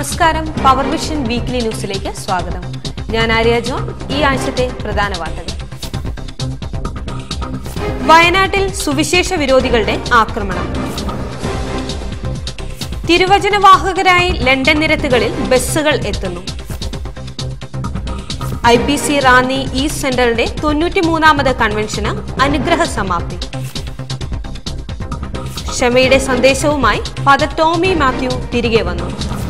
നമസ്കാരം power vision weekly ന്യൂസിലേക്ക് സ്വാഗതം ഞാൻ ആര്യ ജോൺ ഈ ആഴ്ചത്തെ പ്രധാന വാർത്തകൾ വയനാട്ടിൽ സുവിശേഷ വിരോധികളുടെ ആക്രമണം തിരുവചനവാഹകരായി ലണ്ടൻ നിരത്തുകളിൽ ബസ്സുകൾ എത്തുന്നു I P C Ranni east സെന്ററിന്റെ തൊണ്ണൂറ്റിമൂന്നാമത് കൺവെൻഷന് അനുഗ്രഹ സമാപ്തി ക്ഷമയുടെ സന്ദേശവുമായി ഫാദർ ടോമി മാത്യു തിരികെ വന്നു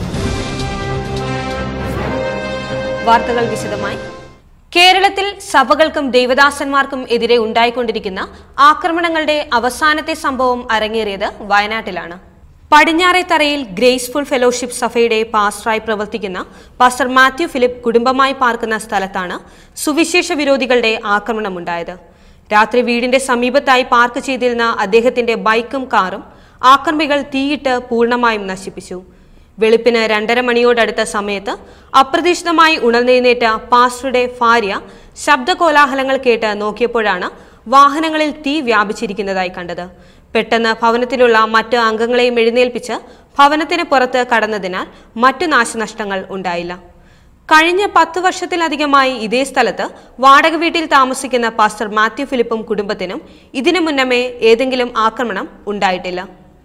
വാർത്തകൾ വിശദമായി കേരളത്തിൽ സഭകൾക്കും ദൈവദാസന്മാർക്കും എതിരെ ഉണ്ടായിക്കൊണ്ടിരിക്കുന്ന ആക്രമണങ്ങളുടെ അവസാനത്തെ സംഭവം അരങ്ങേറിയത് വയനാട്ടിലാണ് പടിഞ്ഞാറേത്തറയിൽ ഗ്രേസ്ഫുൾ ഫെലോഷിപ്പ് സഭയുടെ പാസ്റ്ററായി പ്രവർത്തിക്കുന്ന പാസ്റ്റർ മാത്യു ഫിലിപ്പ് കുടുംബമായി പാർക്കുന്ന സ്ഥലത്താണ് സുവിശേഷ വിരോധികളുടെ ആക്രമണമുണ്ടായത് രാത്രി വീടിന്റെ സമീപത്തായി പാർക്ക് ചെയ്തിരുന്ന അദ്ദേഹത്തിന്റെ ബൈക്കും കാറും ആക്രമികൾ തീയിട്ട് പൂർണ്ണമായും നശിപ്പിച്ചു വെളുപ്പിന് രണ്ടര മണിയോടടുത്ത സമയത്ത് അപ്രതീക്ഷിതമായി ഉണർന്നെഴുന്നേറ്റ പാസ്റ്ററുടെ ഭാര്യ ശബ്ദകോലാഹലങ്ങൾ കേട്ട് നോക്കിയപ്പോഴാണ് വാഹനങ്ങളിൽ തീ വ്യാപിച്ചിരിക്കുന്നതായി കണ്ടത് പെട്ടെന്ന് ഭവനത്തിലുള്ള മറ്റ് അംഗങ്ങളെയും എഴുന്നേൽപ്പിച്ച് ഭവനത്തിന് പുറത്ത് കടന്നതിനാൽ മറ്റു നാശനഷ്ടങ്ങൾ ഉണ്ടായില്ല കഴിഞ്ഞ പത്ത് വർഷത്തിലധികമായി ഇതേ സ്ഥലത്ത് വാടക വീട്ടിൽ താമസിക്കുന്ന പാസ്റ്റർ മാത്യു ഫിലിപ്പും കുടുംബത്തിനും ഇതിനു മുന്നമേ ഏതെങ്കിലും ആക്രമണം ഉണ്ടായിട്ടില്ല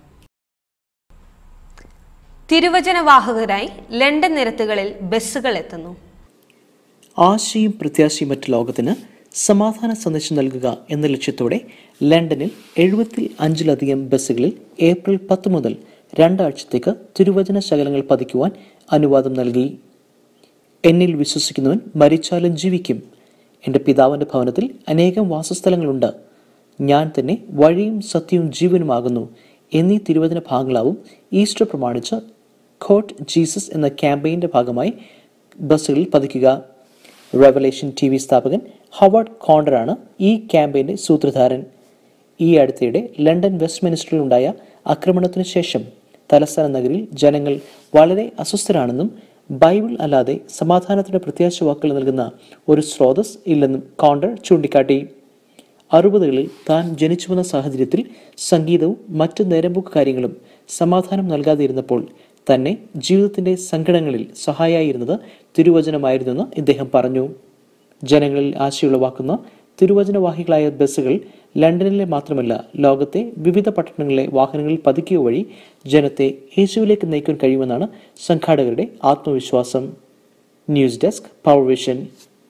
തിരുവചനവാഹകരായി ലണ്ടൻ നിരത്തുകളിൽ ബസ്സുകൾ എത്തുന്നു ആശയും പ്രത്യാശയും മറ്റ് ലോകത്തിന് സമാധാന സന്ദേശം നൽകുക എന്ന ലക്ഷ്യത്തോടെ ലണ്ടനിൽ എഴുപത്തി അഞ്ചിലധികം ബസ്സുകളിൽ ഏപ്രിൽ പത്ത് മുതൽ രണ്ടാഴ്ചത്തേക്ക് തിരുവചന ശകലങ്ങൾ പതിക്കുവാൻ അനുവാദം നൽകി എന്നിൽ വിശ്വസിക്കുന്നവൻ മരിച്ചാലും ജീവിക്കും എൻ്റെ പിതാവിൻ്റെ ഭവനത്തിൽ അനേകം വാസസ്ഥലങ്ങളുണ്ട് ഞാൻ തന്നെ വഴിയും സത്യവും ജീവനുമാകുന്നു എന്നീ തിരുവചന ഭാഗങ്ങളാവും ഈസ്റ്റർ പ്രമാണിച്ച് ഖോട്ട് ജീസസ് എന്ന ക്യാമ്പയിൻ്റെ ഭാഗമായി ബസ്സുകളിൽ പതിക്കുക റെവലേഷൻ ടി വി സ്ഥാപകൻ ഹവാർഡ് കോണ്ടറാണ് ഈ ക്യാമ്പയിൻ്റെ സൂത്രധാരൻ ഈ അടുത്തിടെ ലണ്ടൻ വെസ്റ്റ് മിനിസ്റ്ററിൽ ഉണ്ടായ ആക്രമണത്തിന് ശേഷം തലസ്ഥാന നഗരിൽ ജനങ്ങൾ വളരെ അസ്വസ്ഥരാണെന്നും ബൈബിൾ അല്ലാതെ സമാധാനത്തിന്റെ പ്രത്യാശ വാക്കുകൾ നൽകുന്ന ഒരു സ്രോതസ് ഇല്ലെന്നും കോണ്ടർ ചൂണ്ടിക്കാട്ടി അറുപതുകളിൽ താൻ ജനിച്ചു വന്ന സാഹചര്യത്തിൽ സംഗീതവും മറ്റു നേരമ്പോക്ക് കാര്യങ്ങളും സമാധാനം നൽകാതിരുന്നപ്പോൾ തന്നെ ജീവിതത്തിന്റെ സങ്കടങ്ങളിൽ സഹായിയായിരുന്നത് തിരുവചനമായിരുന്നെന്ന് ഇദ്ദേഹം പറഞ്ഞു ജനങ്ങളിൽ ആശയുളവാക്കുന്ന തിരുവചനവാഹികളായ ബസ്സുകൾ ലണ്ടനിലെ മാത്രമല്ല ലോകത്തെ വിവിധ പട്ടണങ്ങളിലെ വാഹനങ്ങളിൽ പതിക്കുക വഴി ജനത്തെ യേശുവിലേക്ക് നയിക്കാൻ കഴിയുമെന്നാണ് സംഘാടകരുടെ ആത്മവിശ്വാസം news desk power vision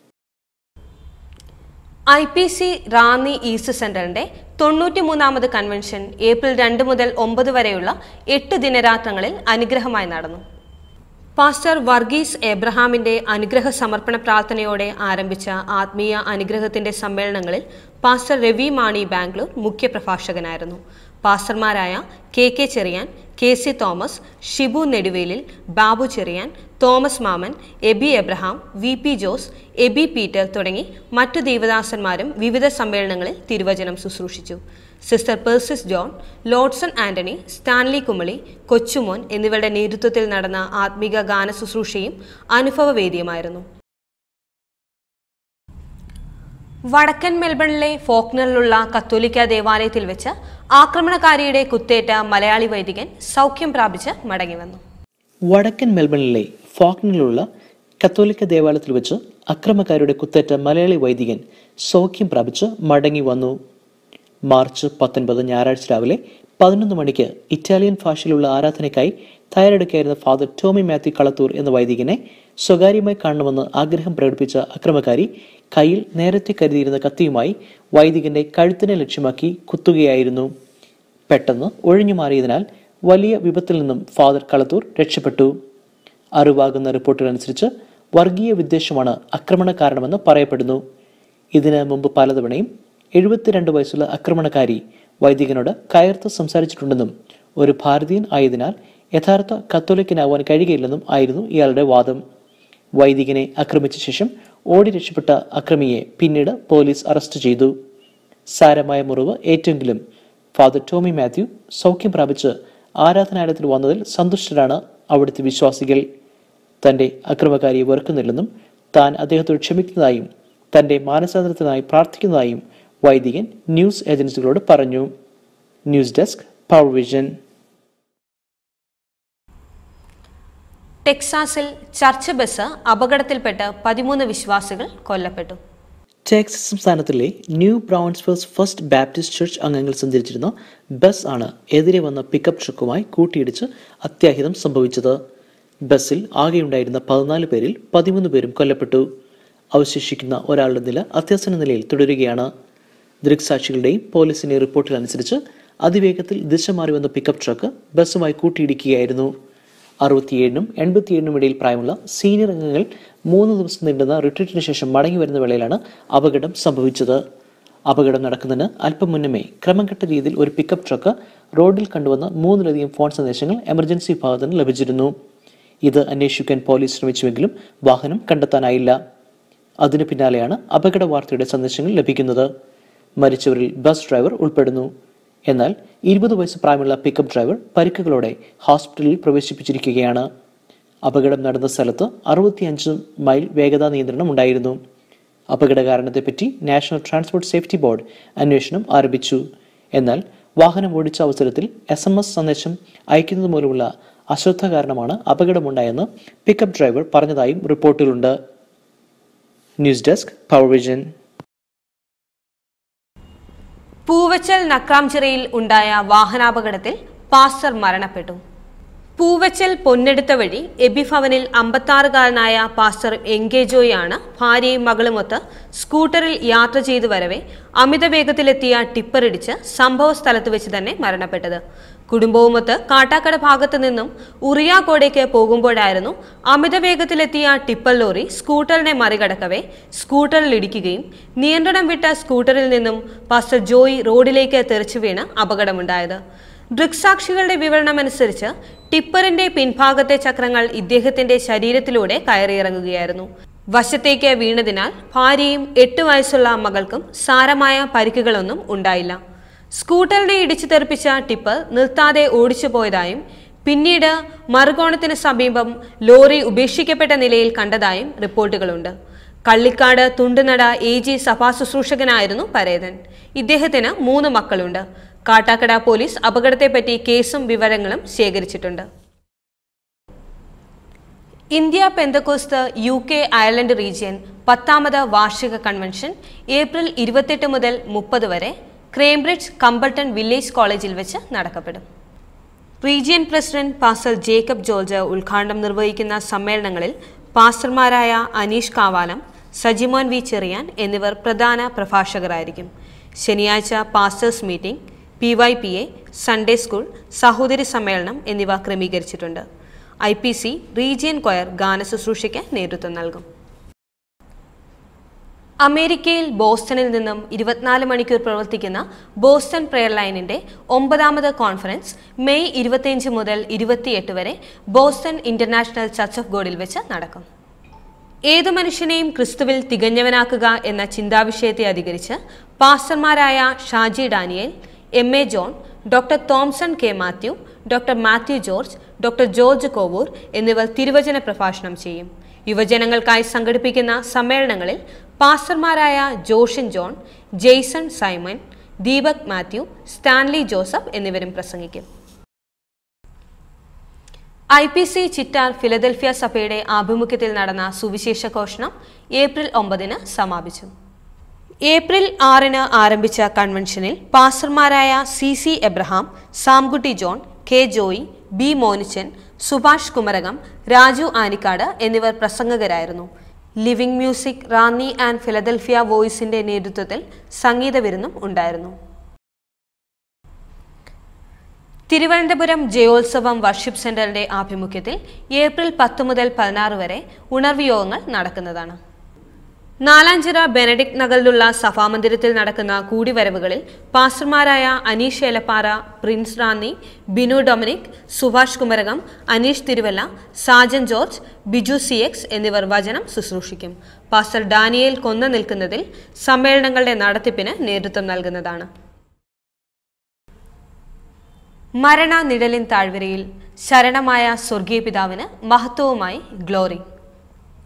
I P C Ranni east സെന്ററിന്റെ തൊണ്ണൂറ്റിമൂന്നാമത് കൺവെൻഷൻ ഏപ്രിൽ രണ്ട് മുതൽ ഒമ്പത് വരെയുള്ള എട്ട് ദിനരാത്രങ്ങളിൽ അനുഗ്രഹമായി നടന്നു പാസ്റ്റർ വർഗീസ് എബ്രഹാമിന്റെ അനുഗ്രഹ സമർപ്പണ പ്രാർത്ഥനയോടെ ആരംഭിച്ച ആത്മീയ അനുഗ്രഹത്തിന്റെ സമ്മേളനങ്ങളിൽ പാസ്റ്റർ രവി മാണി ബാംഗ്ലൂർ മുഖ്യപ്രഭാഷകനായിരുന്നു പാസ്റ്റർമാരായ K K Cherian K C Thomas Shibu Neduvelil Babu Cherian Thomas Mammen Aby Abraham V P Jose Aby Peter തുടങ്ങി മറ്റു ദൈവദാസന്മാരും വിവിധ സമ്മേളനങ്ങളിൽ തിരുവചനം ശുശ്രൂഷിച്ചു sister Persis John Lodson Antony Stanley Kumily Kochumon എന്നിവരുടെ നേതൃത്വത്തിൽ നടന്ന ആത്മീക ഗാന ശുശ്രൂഷയും അനുഭവവേദ്യമായിരുന്നു വടക്കൻ മെൽബണിലെ ഫോക്നറിലുള്ള കത്തോലിക്ക ദേവാലയത്തിൽ വെച്ച് ആക്രമണകാരിയുടെ കുത്തേറ്റ മലയാളി വൈദികൻ സൗഖ്യം പ്രാപിച്ച് മടങ്ങിവന്നു വടക്കൻ മെൽബണിലെ ഫോക്നിലുള്ള കത്തോലിക്ക ദേവാലയത്തിൽ വെച്ച് അക്രമക്കാരുടെ കുത്തേറ്റ മലയാളി വൈദികൻ സൗഖ്യം പ്രാപിച്ച് മടങ്ങി വന്നു മാർച്ച് പത്തൊൻപത് ഞായറാഴ്ച രാവിലെ പതിനൊന്ന് മണിക്ക് ഇറ്റാലിയൻ ഭാഷയിലുള്ള ആരാധനയ്ക്കായി തയ്യാറെടുക്കായിരുന്ന ഫാദർ ടോമി മാത്യു കളത്തൂർ എന്ന വൈദികനെ സ്വകാര്യമായി കാണണമെന്ന് ആഗ്രഹം പ്രകടിപ്പിച്ച അക്രമകാരി കയ്യിൽ നേരത്തെ കരുതിയിരുന്ന കത്തിയുമായി വൈദികന്റെ കഴുത്തിനെ ലക്ഷ്യമാക്കി കുത്തുകയായിരുന്നു പെട്ടെന്ന് ഒഴിഞ്ഞു മാറിയതിനാൽ വലിയ വിപത്തിൽ നിന്നും ഫാദർ കളത്തൂർ രക്ഷപ്പെട്ടു അറിവാകുന്ന റിപ്പോർട്ടുകൾ അനുസരിച്ച് വർഗീയ വിദ്വേഷമാണ് ആക്രമണ കാരണമെന്ന് പറയപ്പെടുന്നു ഇതിന് മുമ്പ് പലതവണയും എഴുപത്തിരണ്ട് വയസ്സുള്ള ആക്രമണകാരി വൈദികനോട് കയർത്ത് സംസാരിച്ചിട്ടുണ്ടെന്നും ഒരു ഭാരതീയൻ ആയതിനാൽ യഥാർത്ഥ കത്തോലിക്കനാവാൻ കഴിയുകയില്ലെന്നും ആയിരുന്നു ഇയാളുടെ വാദം വൈദികനെ ആക്രമിച്ച ശേഷം ഓടി രക്ഷപ്പെട്ട അക്രമിയെ പിന്നീട് പോലീസ് അറസ്റ്റ് ചെയ്തു സാരമായ മുറിവ് ഏറ്റെങ്കിലും ഫാദർ ടോമി മാത്യു സൗഖ്യം പ്രാപിച്ച് ആരാധനാലയത്തിൽ വന്നതിൽ സന്തുഷ്ടരാണ് അവിടുത്തെ വിശ്വാസികൾ തന്റെ അക്രമകാരിയെ വെറുക്കുന്നില്ലെന്നും താൻ അദ്ദേഹത്തോട് ക്ഷമിക്കുന്നതായും തന്റെ മാനസാന്തരത്തിനായി പ്രാർത്ഥിക്കുന്നതായും വൈദികൻ ന്യൂസ് ഏജൻസികളോട് പറഞ്ഞു ന്യൂസ് ഡെസ്ക് പവർ വിഷൻ ടെക്സാസിൽ ചർച്ച് ബസ് അപകടത്തിൽപ്പെട്ട് പതിമൂന്ന് വിശ്വാസികൾ കൊല്ലപ്പെട്ടു ടെക്സസ് സംസ്ഥാനത്തിലെ new Braunfels first baptist church അംഗങ്ങൾ സഞ്ചരിച്ചിരുന്ന ബസ് ആണ് എതിരെ വന്ന പിക്കപ്പ് ട്രക്കുമായി കൂട്ടിയിടിച്ച് അത്യാഹിതം സംഭവിച്ചത് ബസ്സിൽ ആകെയുണ്ടായിരുന്ന പതിനാല് പേരിൽ പതിമൂന്ന് പേരും കൊല്ലപ്പെട്ടു അവശേഷിക്കുന്ന ഒരാളുടെ നില അത്യാസന്ന നിലയിൽ തുടരുകയാണ് ദൃക്സാക്ഷികളുടെയും പോലീസിന്റെയും റിപ്പോർട്ടിൽ അനുസരിച്ച് അതിവേഗത്തിൽ ദിശ മാറി വന്ന പിക്കപ്പ് ട്രക്ക് ബസ്സുമായി കൂട്ടിയിടിക്കുകയായിരുന്നു അറുപത്തിയേഴിനും എൺപത്തിയേഴിനും ഇടയിൽ പ്രായമുള്ള സീനിയർ അംഗങ്ങൾ മൂന്ന് ദിവസം നീണ്ടുന്ന റിട്രീറ്റിന് ശേഷം മടങ്ങി വരുന്ന വേളയിലാണ് അപകടം സംഭവിച്ചത് അപകടം നടക്കുന്നതിന് അല്പം മുന്നമേ ക്രമഘട്ട രീതിയിൽ ഒരു പിക്കപ്പ് ട്രക്ക് റോഡിൽ കണ്ടുവന്ന മൂന്നിലധികം ഫോൺ സന്ദേശങ്ങൾ എമർജൻസി വിഭാഗത്തിന് ലഭിച്ചിരുന്നു ഇത് അന്വേഷിക്കാൻ പോലീസ് ശ്രമിച്ചുവെങ്കിലും വാഹനം കണ്ടെത്താനായില്ല അതിനു പിന്നാലെയാണ് അപകട വാർത്തയുടെ സന്ദേശങ്ങൾ ലഭിക്കുന്നത് മരിച്ചവരിൽ ബസ് ഡ്രൈവർ ഉൾപ്പെടുന്നു എന്നാൽ ഇരുപത് വയസ്സ് പ്രായമുള്ള പിക്കപ്പ് ഡ്രൈവർ പരിക്കുകളോടെ ഹോസ്പിറ്റലിൽ പ്രവേശിപ്പിച്ചിരിക്കുകയാണ് അപകടം നടന്ന സ്ഥലത്ത് അറുപത്തിയഞ്ച് മൈൽ വേഗതാ നിയന്ത്രണം ഉണ്ടായിരുന്നു അപകട കാരണത്തെപ്പറ്റി നാഷണൽ ട്രാൻസ്പോർട്ട് സേഫ്റ്റി ബോർഡ് അന്വേഷണം ആരംഭിച്ചു എന്നാൽ വാഹനം ഓടിച്ച അവസരത്തിൽ എസ് എം എസ് സന്ദേശം അയക്കുന്നത് മൂലമുള്ള അശ്രദ്ധ കാരണമാണ് അപകടമുണ്ടായെന്ന് പിക്കപ്പ് ഡ്രൈവർ പറഞ്ഞതായും റിപ്പോർട്ടിലുണ്ട് news desk power vision Poovachal നക്രാംചിറയിൽ ഉണ്ടായ വാഹനാപകടത്തിൽ പാസ്റ്റർ മരണപ്പെട്ടു പൂവച്ചൽ പൊന്നെടുത്ത വഴി എബി ഭവനിൽ അമ്പത്താറുകാരനായ പാസ്റ്റർ എങ്കേജോയാണ് ഭാര്യയും മകളുമൊത്ത് സ്കൂട്ടറിൽ യാത്ര ചെയ്തു വരവെ അമിത വേഗത്തിലെത്തിയ ടിപ്പറിടിച്ച് സംഭവ സ്ഥലത്ത് വെച്ച് തന്നെ മരണപ്പെട്ടത് കുടുംബവുമൊത്ത് കാട്ടാക്കട ഭാഗത്തു നിന്നും ഉറിയാക്കോടേക്ക് പോകുമ്പോഴായിരുന്നു അമിത വേഗത്തിലെത്തിയ ടിപ്പർ ലോറി സ്കൂട്ടറിനെ മറികടക്കവേ സ്കൂട്ടറിൽ ഇടിക്കുകയും നിയന്ത്രണം വിട്ട സ്കൂട്ടറിൽ നിന്നും പാസ്റ്റർ ജോയി റോഡിലേക്ക് തെറിച്ചു വീണ് അപകടമുണ്ടായത് ദൃക്സാക്ഷികളുടെ വിവരണമനുസരിച്ച് ടിപ്പറിന്റെ പിൻഭാഗത്തെ ചക്രങ്ങൾ ഇദ്ദേഹത്തിന്റെ ശരീരത്തിലൂടെ കയറിയിറങ്ങുകയായിരുന്നു വശത്തേക്ക് വീണതിനാൽ ഭാര്യയും എട്ട് വയസ്സുള്ള മകൾക്കും സാരമായ പരിക്കുകളൊന്നും ഉണ്ടായില്ല സ്കൂട്ടറിനെ ഇടിച്ചു തെറിപ്പിച്ച ടിപ്പർ നിർത്താതെ ഓടിച്ചു പോയതായും പിന്നീട് മറുകോണത്തിന് സമീപം ലോറി ഉപേക്ഷിക്കപ്പെട്ട നിലയിൽ കണ്ടതായും റിപ്പോർട്ടുകളുണ്ട് കള്ളിക്കാട് തുണ്ടുനട എ ജി സഭാ ശുശ്രൂഷകനായിരുന്നു പരേതൻ ഇദ്ദേഹത്തിന് മൂന്ന് മക്കളുണ്ട് കാട്ടാക്കട പോലീസ് അപകടത്തെപ്പറ്റി കേസും വിവരങ്ങളും ശേഖരിച്ചിട്ടുണ്ട് India Pentecost U K Ireland region പത്താമത് വാർഷിക കൺവെൻഷൻ ഏപ്രിൽ ഇരുപത്തെട്ട് മുതൽ മുപ്പത് വരെ ക്രേംബ്രിഡ്ജ് കമ്പൾട്ടൺ വില്ലേജ് കോളേജിൽ വെച്ച് നടക്കപ്പെടും region president pastor Jacob George ഉദ്ഘാടനം നിർവഹിക്കുന്ന സമ്മേളനങ്ങളിൽ പാസ്റ്റർമാരായ അനീഷ് കാവാലം സജിമോൻ വി ചെറിയാൻ എന്നിവർ പ്രധാന പ്രഭാഷകരായിരിക്കും ശനിയാഴ്ച pastors meeting P Y P A Sunday school സഹോദരി സമ്മേളനം എന്നിവ ക്രമീകരിച്ചിട്ടുണ്ട് I P C region choir ഗാന ശുശ്രൂഷയ്ക്ക് നേതൃത്വം നൽകും അമേരിക്കയിൽ ബോസ്റ്റണിൽ നിന്നും ഇരുപത്തിനാല് മണിക്കൂർ പ്രവർത്തിക്കുന്ന ബോസ്റ്റൺ പ്രെയർ ലൈനിന്റെ ഒമ്പതാമത് കോൺഫറൻസ് മെയ് ഇരുപത്തിയഞ്ച് മുതൽ ഇരുപത്തിയെട്ട് വരെ ബോസ്റ്റൺ ഇന്റർനാഷണൽ ചർച്ച് ഓഫ് ഗോഡിൽ വെച്ച് നടക്കും ഏതു മനുഷ്യനെയും ക്രിസ്തുവിൽ തികഞ്ഞവനാക്കുക എന്ന ചിന്താവിഷയത്തെ അധികരിച്ച് പാസ്റ്റർമാരായ Shaji Daniel M A John doctor Thomson K Mathew doctor Mathew George doctor George Kovoor എന്നിവർ തിരുവചന പ്രഭാഷണം ചെയ്യും യുവജനങ്ങൾക്കായി സംഘടിപ്പിക്കുന്ന സമ്മേളനങ്ങളിൽ പാസ്റ്റർമാരായ Joshin John Jason Simon Deepak Mathew Stanley Joseph എന്നിവരും പ്രസംഗിക്കും I P C Chittar Philadelphia സഭയുടെ ആഭിമുഖ്യത്തിൽ നടന്ന സുവിശേഷ ഘോഷണം ഏപ്രിൽ ഒമ്പതിന് സമാപിച്ചു ഏപ്രിൽ ആറിന് ആരംഭിച്ച കൺവെൻഷനിൽ പാസ്റ്റർമാരായ C C Abraham Samkutty John K Joy B Monichan Subhash Kumarakom Raju Anikkad എന്നിവർ പ്രസംഗകരായിരുന്നു living music Ranni and Philadelphia വോയിസിന്റെ നേതൃത്വത്തിൽ സംഗീത വിരുന്നും ഉണ്ടായിരുന്നു തിരുവനന്തപുരം ജയോത്സവം വർഷിപ്പ് സെന്ററിന്റെ ആഭിമുഖ്യത്തിൽ ഏപ്രിൽ പത്ത് മുതൽ പതിനാറ് വരെ ഉണർവ് യോഗങ്ങൾ നടക്കുന്നതാണ് നാലാഞ്ചിറ ബെനഡിക്ട് നഗറിലുള്ള സഭാമന്ദിരത്തിൽ നടക്കുന്ന കൂടിവരവുകളിൽ പാസ്റ്റർമാരായ Aneesh Elappara Prince Ranni Binu Dominic Subhash Kumarakom Aneesh Thiruvalla Sajan George Biju C X എന്നിവർ വചനം ശുശ്രൂഷിക്കും പാസ്റ്റർ ഡാനിയേൽ കൊന്ന നിൽക്കുന്നതിൽ സമ്മേളനങ്ങളുടെ നടത്തിപ്പിന് നേതൃത്വം നൽകുന്നതാണ് മരണ നിഴലിൻ താഴ്വരയിൽ ശരണമായ സ്വർഗീയ പിതാവിന് മഹത്വവുമായി ഗ്ലോറി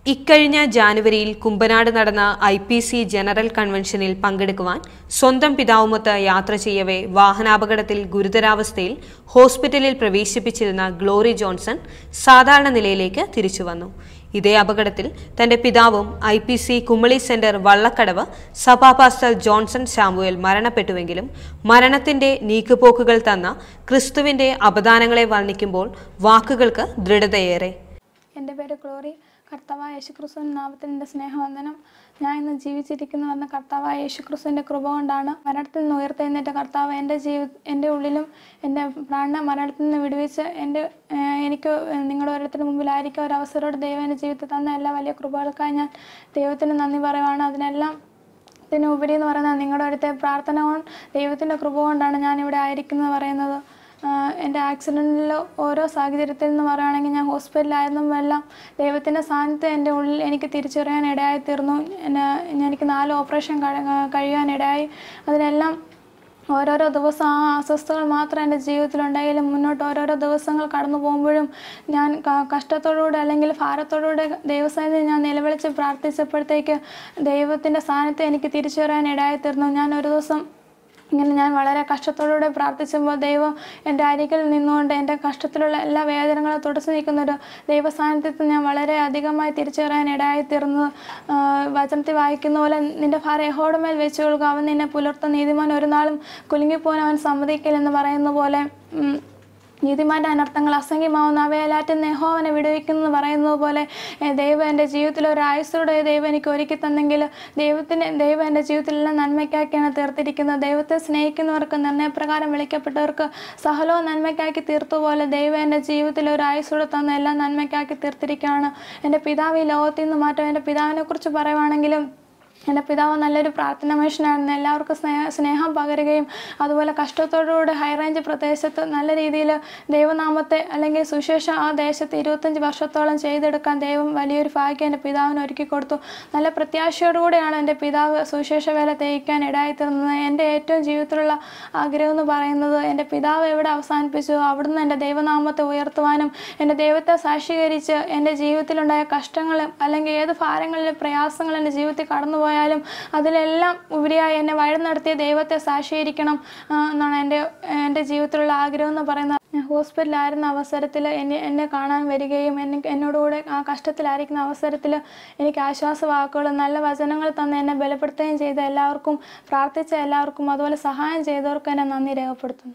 ഇക്കഴിഞ്ഞ ജാനുവരിയിൽ കുമ്പനാട് നടന്ന ഐ പി സി ജനറൽ കൺവെൻഷനിൽ പങ്കെടുക്കുവാൻ സ്വന്തം പിതാവുമൊത്ത് യാത്ര ചെയ്യവേ വാഹനാപകടത്തിൽ ഗുരുതരാവസ്ഥയിൽ ഹോസ്പിറ്റലിൽ പ്രവേശിപ്പിച്ചിരുന്ന ഗ്ലോറി ജോൺസൺ സാധാരണ നിലയിലേക്ക് തിരിച്ചുവന്നു ഇതേ അപകടത്തിൽ തന്റെ പിതാവും I P C Kumily centre Vallakkadavu സഭാപാസ്റ്റർ ജോൺസൺ സാമുവേൽ മരണപ്പെട്ടുവെങ്കിലും മരണത്തിന്റെ നീക്കുപോക്കുകൾ തന്ന ക്രിസ്തുവിന്റെ അപദാനങ്ങളെ വർണ്ണിക്കുമ്പോൾ വാക്കുകൾക്ക് ദൃഢതയേറെ എൻ്റെ പേര് ഗ്ലോറി കർത്താവായ യേശുക്രിസ്തുവിൻ്റെ നാമത്തിൽ എൻ്റെ സ്നേഹവന്ദനം ഞാൻ ഇന്ന് ജീവിച്ചിരിക്കുന്നു എന്ന കർത്താവായ യേശുക്രിസ്തുവിൻ്റെ കൃപ കൊണ്ടാണ് മരണത്തിൽ നിന്ന് ഉയർത്തെഴുന്നേറ്റ കർത്താവ് എൻ്റെ ജീവി എൻ്റെ ഉള്ളിലും എൻ്റെ പ്രാണ മരണത്തിൽ നിന്ന് വിടുവിച്ച് എൻ്റെ ഏഹ്, എനിക്ക് നിങ്ങളുടെ ഓരോരുത്തരുടെ മുമ്പിലായിരിക്കും ഒരു അവസരത്തോടെ ദൈവം എൻ്റെ ജീവിതത്തിൽ തന്ന എല്ലാ വലിയ കൃപകൾക്കായി ഞാൻ ദൈവത്തിന് നന്ദി പറയുവാണ് അതിനെല്ലാം ഇതിനുപരി എന്ന് പറയുന്നത് നിങ്ങളുടെ അടുത്ത പ്രാർത്ഥന കൊണ്ട് ദൈവത്തിൻ്റെ കൃപ കൊണ്ടാണ് ഞാനിവിടെ ആയിരിക്കുന്നത് പറയുന്നത് ആഹ് എൻ്റെ ആക്സിഡൻറ്റിൽ ഓരോ സാഹചര്യത്തിൽ നിന്ന് പറയുകയാണെങ്കിൽ ഞാൻ ഹോസ്പിറ്റലിലായിരുന്നുമെല്ലാം ദൈവത്തിൻ്റെ സാന്നിധ്യം എൻ്റെ ഉള്ളിൽ എനിക്ക് തിരിച്ചറിയാൻ ഇടയായി തീർന്നു എന്നെ എനിക്ക് നാല് ഓപ്പറേഷൻ കഴി- കഴിയാൻ ഇടയായി അതിനെല്ലാം ഓരോരോ ദിവസം ആ അസ്വസ്ഥതകൾ മാത്രം എൻ്റെ ജീവിതത്തിലുണ്ടെങ്കിലും മുന്നോട്ട് ഓരോരോ ദിവസങ്ങൾ കടന്നു പോകുമ്പോഴും ഞാൻ ക- കഷ്ടത്തോടുകൂടെ അല്ലെങ്കിൽ ഭാരത്തോടുകൂടെ ദൈവസാന്നിധ്യം ഞാൻ നിലവിളിച്ച് പ്രാർത്ഥിച്ചപ്പോഴത്തേക്ക് ദൈവത്തിൻ്റെ സാന്നിധ്യം എനിക്ക് തിരിച്ചറിയാൻ ഇടയായി തീർന്നു ഞാൻ ഒരു ദിവസം ഇങ്ങനെ ഞാൻ വളരെ കഷ്ടത്തോടുകൂടെ പ്രാർത്ഥിച്ചപ്പോൾ ദൈവം എൻ്റെ അരികിൽ നിന്നുകൊണ്ട് എൻ്റെ കഷ്ടത്തിലുള്ള എല്ലാ വേദനകളും തുടച്ചു നീക്കുന്നൊരു ദൈവ സാന്നിധ്യത്തിൽ ഞാൻ വളരെ അധികമായി തിരിച്ചറിയാൻ ഇടയായി തീർന്നു വചനത്തിൽ വായിക്കുന്ന പോലെ നിന്റെ ഭാര്യ യഹോയുടെ മേൽ വെച്ചു കൊടുക്കുക അവൻ നിന്നെ പുലർത്ത നീതിമാൻ ഒരു നാളും കുലുങ്ങിപ്പോൻ അവൻ സമ്മതിക്കില്ലെന്ന് പറയുന്ന പോലെ ഉം, നീതിമാന്റെ അനർത്ഥങ്ങൾ അസംഖ്യമാവുന്ന അവയെല്ലാറ്റും നെഹോവനെ വിടുവിക്കുന്നു പറയുന്നത് പോലെ ഏ, ദൈവം എൻ്റെ ജീവിതത്തിൽ ഒരു ആയുസ്സോടെ ദൈവം എനിക്ക് ഒരുക്കി തന്നെങ്കിൽ ദൈവത്തിന് ദൈവം എൻ്റെ ജീവിതത്തിലെല്ലാം നന്മയ്ക്കാക്കിയാണ് തീർത്തിരിക്കുന്നത് ദൈവത്തെ സ്നേഹിക്കുന്നവർക്ക് നിർണയപ്രകാരം വിളിക്കപ്പെട്ടവർക്ക് സഹലവും നന്മയ്ക്കാക്കി തീർത്തുപോലെ ദൈവം എൻ്റെ ജീവിതത്തിൽ ഒരു ആയുസ്സോടെ തന്ന എല്ലാം നന്മയ്ക്കാക്കി തീർത്തിരിക്കുകയാണ് എൻ്റെ പിതാവ് ഈ ലോകത്തിൽ നിന്ന് മാറ്റം എൻ്റെ പിതാവിനെ കുറിച്ച് പറയുവാണെങ്കിലും എൻ്റെ പിതാവ് നല്ലൊരു പ്രാർത്ഥന മനുഷ്യനായിരുന്നു എല്ലാവർക്കും സ്നേഹ സ്നേഹം പകരുകയും അതുപോലെ കഷ്ടത്തോടുകൂടി ഹൈ റേഞ്ച് പ്രദേശത്ത് നല്ല രീതിയിൽ ദൈവനാമത്തെ അല്ലെങ്കിൽ സുശേഷം ആ ദേശത്ത് ഇരുപത്തഞ്ച് വർഷത്തോളം ചെയ്തെടുക്കാൻ ദൈവം വലിയൊരു ഭാഗ്യം എൻ്റെ പിതാവിന് ഒരുക്കി കൊടുത്തു നല്ല പ്രത്യാശയോടുകൂടിയാണ് എൻ്റെ പിതാവ് സുശേഷ വേല തേക്കാൻ ഇടയായിത്തീർന്നത് എൻ്റെ ഏറ്റവും ജീവിതത്തിലുള്ള ആഗ്രഹം എന്ന് പറയുന്നത് എൻ്റെ പിതാവ് എവിടെ അവസാനിപ്പിച്ചു അവിടുന്ന് എൻ്റെ ദൈവനാമത്തെ ഉയർത്തുവാനും എൻ്റെ ദൈവത്തെ സാക്ഷീകരിച്ച് എൻ്റെ ജീവിതത്തിലുണ്ടായ കഷ്ടങ്ങളും അല്ലെങ്കിൽ ഏത് ഭാരങ്ങളിലും പ്രയാസങ്ങൾ എൻ്റെ ജീവിതത്തിൽ കടന്നു പോയാലും അതിലെല്ലാം ഉപരിയായി എന്നെ വഴി നടത്തിയ ദൈവത്തെ സാക്ഷീകരിക്കണം ആ, എന്നാണ് എൻ്റെ എൻ്റെ ജീവിതത്തിലുള്ള ആഗ്രഹം എന്ന് പറയുന്നത് ഞാൻ ഹോസ്പിറ്റലിലായിരുന്ന അവസരത്തിൽ എന്നെ എന്നെ കാണാൻ വരികയും എന്നെ എന്നോടുകൂടെ ആ കഷ്ടത്തിലായിരിക്കുന്ന അവസരത്തിൽ എനിക്ക് ആശ്വാസവാക്കുകളും നല്ല വചനങ്ങൾ തന്ന് എന്നെ ബലപ്പെടുത്തുകയും ചെയ്ത എല്ലാവർക്കും പ്രാർത്ഥിച്ച എല്ലാവർക്കും അതുപോലെ സഹായം ചെയ്തവർക്കും എന്നെ നന്ദി രേഖപ്പെടുത്തുന്നു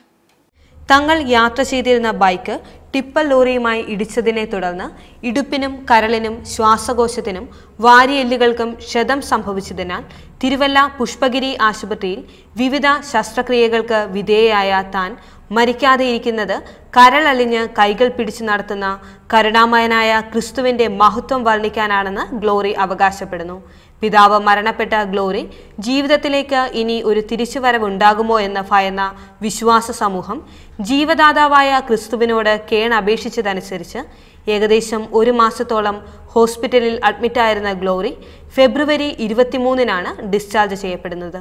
തങ്ങൾ യാത്ര ചെയ്തിരുന്ന ബൈക്ക് ടിപ്പർ ലോറിയുമായി ഇടിച്ചതിനെ തുടർന്ന് ഇടുപ്പിനും കരളിനും ശ്വാസകോശത്തിനും വാരിയെല്ലുകൾക്കും ക്ഷതം സംഭവിച്ചതിനാൽ തിരുവല്ല പുഷ്പഗിരി ആശുപത്രിയിൽ വിവിധ ശസ്ത്രക്രിയകൾക്ക് വിധേയയായ താൻ മരിക്കാതെ ഇരിക്കുന്നത് കരളലിഞ്ഞ് കൈകൾ പിടിച്ചു നടത്തുന്ന കരുണാമയനായ ക്രിസ്തുവിന്റെ മഹത്വം വർണ്ണിക്കാനാണെന്ന് ഗ്ലോറി അവകാശപ്പെടുന്നു പിതാവ് മരണപ്പെട്ട ഗ്ലോറി ജീവിതത്തിലേക്ക് ഇനി ഒരു തിരിച്ചുവരവുണ്ടാകുമോ എന്ന് ഭയന്ന വിശ്വാസ സമൂഹം ജീവദാതാവായ ക്രിസ്തുവിനോട് കേണപേക്ഷിച്ചതനുസരിച്ച് ഏകദേശം ഒരു മാസത്തോളം ഹോസ്പിറ്റലിൽ അഡ്മിറ്റായിരുന്ന ഗ്ലോറി ഫെബ്രുവരി ഇരുപത്തിമൂന്നിനാണ് ഡിസ്ചാർജ് ചെയ്യപ്പെടുന്നത്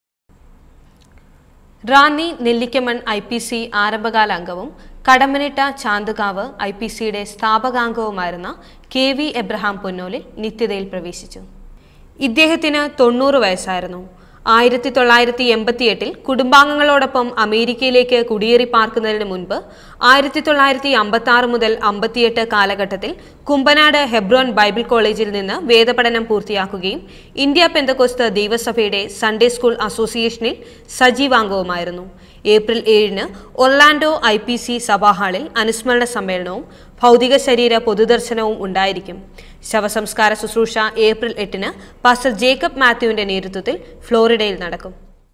Ranni Nellikkamon I P C ആരംഭകാല അംഗവും കടമ്പനിട്ട ചാന്തുകാവ് ഐ പി സിയുടെ സ്ഥാപകാംഗവുമായിരുന്ന കെ വി എബ്രഹാം പൊന്നോലിൽ നിത്യതയിൽ പ്രവേശിച്ചു ഇദ്ദേഹത്തിന് തൊണ്ണൂറ് വയസ്സായിരുന്നു ആയിരത്തി തൊള്ളായിരത്തി എൺപത്തിയെട്ടിൽ കുടുംബാംഗങ്ങളോടൊപ്പം അമേരിക്കയിലേക്ക് കുടിയേറി പാർക്കുന്നതിന് മുൻപ് ആയിരത്തി തൊള്ളായിരത്തി അമ്പത്തി ആറ് മുതൽ അമ്പത്തിയെട്ട് കാലഘട്ടത്തിൽ കുമ്പനാട് ഹെബ്രോൻ ബൈബിൾ കോളേജിൽ നിന്ന് വേദപഠനം പൂർത്തിയാക്കുകയും ഇന്ത്യ പെന്തകോസ്ത് ദൈവസഭയുടെ സൺഡേ സ്കൂൾ അസോസിയേഷനിൽ സജീവാംഗവുമായിരുന്നു ഏപ്രിൽ ഏഴിന് ഒർലാൻഡോ ഐ പി സി സഭാഹാളിൽ അനുസ്മരണ സമ്മേളനവും ഭൗതിക ശരീര പൊതുദർശനവും ഉണ്ടായിരിക്കും ശവസംസ്കാര ശുശ്രൂഷ ഏപ്രിൽ എട്ടിന് പാസ്റ്റർ ജേക്കബ് മാത്യുവിന്റെ നേതൃത്വത്തിൽ ഫ്ലോറിഡയിൽ നടക്കും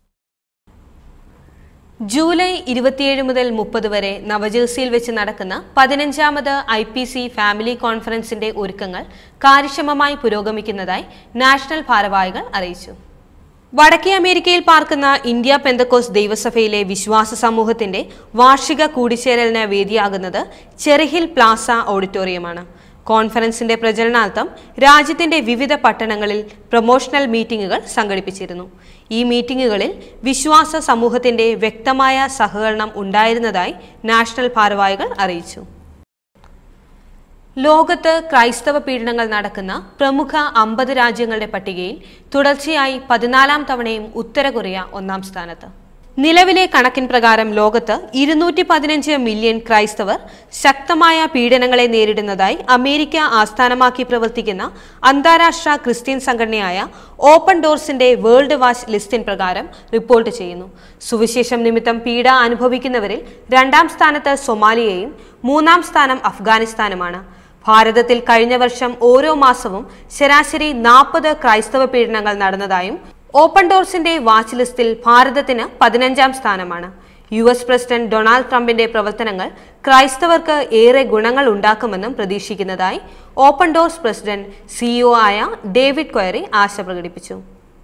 ജൂലൈ ഇരുപത്തിയേഴ് മുതൽ മുപ്പത് വരെ നവജേഴ്സിയിൽ വെച്ച് നടക്കുന്ന പതിനഞ്ചാമത് ഐ പി സി ഫാമിലി കോൺഫറൻസിന്റെ ഒരുക്കങ്ങൾ കാര്യക്ഷമമായി പുരോഗമിക്കുന്നതായി നാഷണൽ ഭാരവാഹികൾ അറിയിച്ചു വടക്കേ അമേരിക്കയിൽ പാർക്കുന്ന ഇന്ത്യ പെന്തക്കോസ് ദൈവസഭയിലെ വിശ്വാസ സമൂഹത്തിന്റെ വാർഷിക കൂടിച്ചേരലിന് വേദിയാകുന്നത് ചെറിഹിൽ പ്ലാസ ഓഡിറ്റോറിയമാണ് കോൺഫറൻസിന്റെ പ്രചരണാർത്ഥം രാജ്യത്തിന്റെ വിവിധ പട്ടണങ്ങളിൽ പ്രൊമോഷണൽ മീറ്റിംഗുകൾ സംഘടിപ്പിച്ചിരുന്നു ഈ മീറ്റിംഗുകളിൽ വിശ്വാസ സമൂഹത്തിന്റെ വ്യക്തമായ സഹകരണം ഉണ്ടായിരുന്നതായി നാഷണൽ ഭാരവാഹികൾ അറിയിച്ചു ലോകത്ത് ക്രൈസ്തവ പീഡനങ്ങൾ നടക്കുന്ന പ്രമുഖ അമ്പത് രാജ്യങ്ങളുടെ പട്ടികയിൽ തുടർച്ചയായി പതിനാലാം തവണയും ഉത്തര കൊറിയ ഒന്നാം സ്ഥാനത്ത് നിലവിലെ കണക്കിൻ പ്രകാരം ലോകത്ത് ഇരുന്നൂറ്റി പതിനഞ്ച് മില്യൺ ക്രൈസ്തവർ ശക്തമായ പീഡനങ്ങളെ നേരിടുന്നതായി അമേരിക്ക ആസ്ഥാനമാക്കി പ്രവർത്തിക്കുന്ന അന്താരാഷ്ട്ര ക്രിസ്ത്യൻ സംഘടനയായ ഓപ്പൺ ഡോർസിന്റെ വേൾഡ് വാച്ച് ലിസ്റ്റിൻ പ്രകാരം റിപ്പോർട്ട് ചെയ്യുന്നു സുവിശേഷം നിമിത്തം പീഡ അനുഭവിക്കുന്നവരിൽ രണ്ടാം സ്ഥാനത്ത് സൊമാലിയയും മൂന്നാം സ്ഥാനം അഫ്ഗാനിസ്ഥാനുമാണ് ഭാരതത്തിൽ കഴിഞ്ഞ വർഷം ഓരോ മാസവും ശരാശരി നാൽപ്പത് ക്രൈസ്തവ പീഡനങ്ങൾ നടന്നതായും ഓപ്പൺ ഡോർസിന്റെ വാച്ച് ലിസ്റ്റിൽ ഭാരതത്തിന് പതിനഞ്ചാം സ്ഥാനമാണ് യു എസ് പ്രസിഡന്റ് ഡൊണാൾഡ് ട്രംപിന്റെ പ്രവർത്തനങ്ങൾ ക്രൈസ്തവർക്ക് ഏറെ ഗുണങ്ങൾ ഉണ്ടാക്കുമെന്നും പ്രതീക്ഷിക്കുന്നതായി ഓപ്പൺ ഡോർസ് പ്രസിഡന്റ് സിഇഒ ആയ ഡേവിഡ് ക്വയറി ആശ പ്രകടിപ്പിച്ചു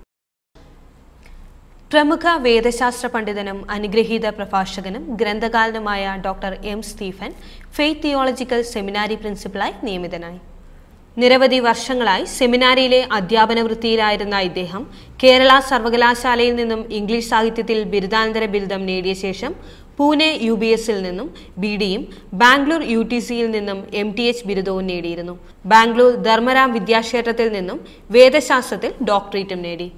പ്രമുഖ വേദശാസ്ത്ര പണ്ഡിതനും അനുഗ്രഹീത പ്രഭാഷകനും ഗ്രന്ഥകാരനുമായ doctor M Stephen faith theological seminary പ്രിൻസിപ്പലായി നിയമിതനായി നിരവധി വർഷങ്ങളായി സെമിനാരിയിലെ അധ്യാപന വൃത്തിയിലായിരുന്ന ഇദ്ദേഹം കേരള സർവകലാശാലയിൽ നിന്നും ഇംഗ്ലീഷ് സാഹിത്യത്തിൽ ബിരുദാനന്തര ബിരുദം നേടിയ ശേഷം പൂനെ യു ബി എസിൽ നിന്നും ബി ഡിയും ബാംഗ്ലൂർ യു ടി സിയിൽ നിന്നും എം ടി എച്ച് ബിരുദവും നേടിയിരുന്നു ബാംഗ്ലൂർ ധർമ്മരാം വിദ്യാക്ഷേത്രത്തിൽ നിന്നും വേദശാസ്ത്രത്തിൽ ഡോക്ടറേറ്റും നേടി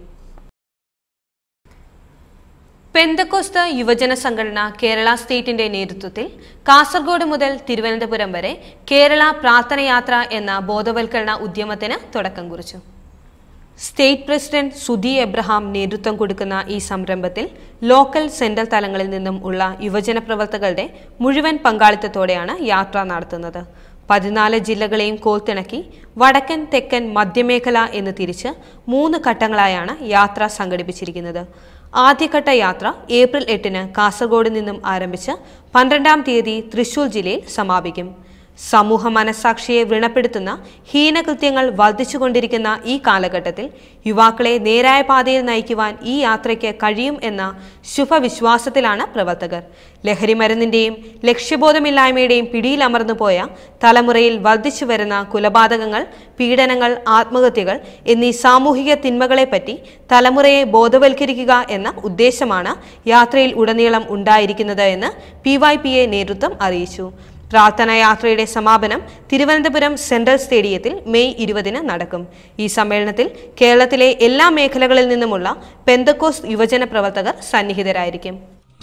പെന്തക്കോസ്ത് യുവജന സംഘടന കേരള സ്റ്റേറ്റിന്റെ നേതൃത്വത്തിൽ കാസർഗോഡ് മുതൽ തിരുവനന്തപുരം വരെ കേരള പ്രാർത്ഥനയാത്ര എന്ന ബോധവൽക്കരണ ഉദ്യമത്തിന് തുടക്കം കുറിച്ചു സ്റ്റേറ്റ് പ്രസിഡന്റ് സുധി എബ്രഹാം നേതൃത്വം കൊടുക്കുന്ന ഈ സംരംഭത്തിൽ ലോക്കൽ സെൻട്രൽ തലങ്ങളിൽ നിന്നും ഉള്ള യുവജന പ്രവർത്തകരുടെ മുഴുവൻ പങ്കാളിത്തത്തോടെയാണ് യാത്ര നടത്തുന്നത് പതിനാല് ജില്ലകളെയും കോർത്തിണക്കി വടക്കൻ തെക്കൻ മധ്യമേഖല എന്ന് തിരിച്ച് മൂന്ന് ഘട്ടങ്ങളായാണ് യാത്ര സംഘടിപ്പിച്ചിരിക്കുന്നത് ആദ്യഘട്ട യാത്ര ഏപ്രിൽ എട്ടിന് കാസർഗോഡ് നിന്നും ആരംഭിച്ച് പന്ത്രണ്ടാം തീയതി തൃശൂർ ജില്ലയിൽ സമാപിക്കും സമൂഹ മനസാക്ഷിയെ വ്രണപ്പെടുത്തുന്ന ഹീനകൃത്യങ്ങൾ വർദ്ധിച്ചുകൊണ്ടിരിക്കുന്ന ഈ കാലഘട്ടത്തിൽ യുവാക്കളെ നേരായ പാതയിൽ നയിക്കുവാൻ ഈ യാത്രയ്ക്ക് കഴിയും എന്ന ശുഭവിശ്വാസത്തിലാണ് പ്രവർത്തകർ ലഹരിമരുന്നിന്റെയും ലക്ഷ്യബോധമില്ലായ്മയുടെയും പിടിയിലമർന്നു പോയ തലമുറയിൽ വർദ്ധിച്ചു വരുന്ന കുലപാതകങ്ങൾ പീഡനങ്ങൾ ആത്മഹത്യകൾ എന്നീ സാമൂഹിക തിന്മകളെപ്പറ്റി തലമുറയെ ബോധവൽക്കരിക്കുക എന്ന ഉദ്ദേശമാണ് യാത്രയിൽ ഉടനീളം ഉണ്ടായിരിക്കുന്നത് എന്ന് പി വൈ പി എ നേതൃത്വം അറിയിച്ചു പ്രാർത്ഥനാ യാത്രയുടെ സമാപനം തിരുവനന്തപുരം സെൻട്രൽ സ്റ്റേഡിയത്തിൽ മെയ് ഇരുപതിന് നടക്കും ഈ സമ്മേളനത്തിൽ കേരളത്തിലെ എല്ലാ മേഖലകളിൽ നിന്നുമുള്ള പെന്തക്കോസ് യുവജന പ്രവർത്തകർ സന്നിഹിതരായിരിക്കും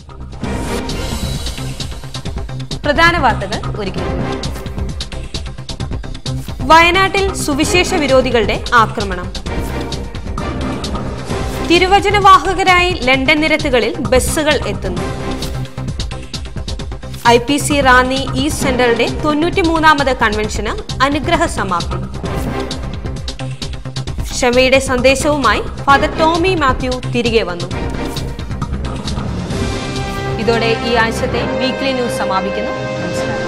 പ്രധാന വാർത്തകൾ ഒരിക്കലും വയനാട്ടിൽ സുവിശേഷ വിരോധികളുടെ ആക്രമണം തിരുവചനവാഹകരായി ലണ്ടൻ നിരത്തുകളിൽ ബസ്സുകൾ എത്തുന്നു I P C Ranni east സെന്ററുടെ തൊണ്ണൂറ്റിമൂന്നാമത് കൺവെൻഷന് അനുഗ്രഹ സമാപ്തി ക്ഷമയുടെ സന്ദേശവുമായി ഫാദർ ടോമി മാത്യു തിരികെ വന്നു ഇതോടെ ഈ ആഴ്ചത്തെ വീക്ക്ലി ന്യൂസ് സമാപിക്കുന്നു നമസ്കാരം